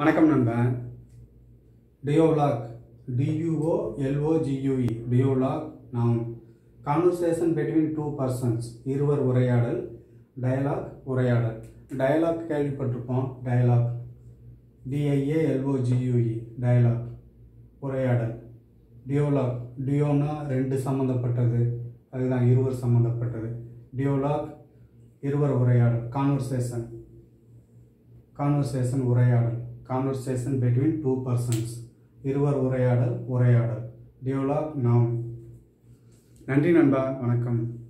வணக்கம் நண்பன் dialogue D U O L O G U E dialogue noun conversation between two persons இருவர் உரையாடல் டயலாக் உரையாடல் டயலாக் கேள்விப்பட்டிருப்போம் டயலாக் டிஐஏ எல்ஓஜியூஇ டயலாக் உரையாடல் டியோலாக் டியோனா ரெண்டு சம்மந்தப்பட்டது அதுதான் இருவர் சம்மந்தப்பட்டது டியோலாக் இருவர் உரையாடல் கான்வர்சேஷன் கான்வர்சேஷன் உரையாடல் கான்வர்சேஷன் between டூ பர்சன்ஸ் இருவர் உரையாடல் உரையாடல் டியோலாக் நவுன் நன்றி நண்பா வணக்கம்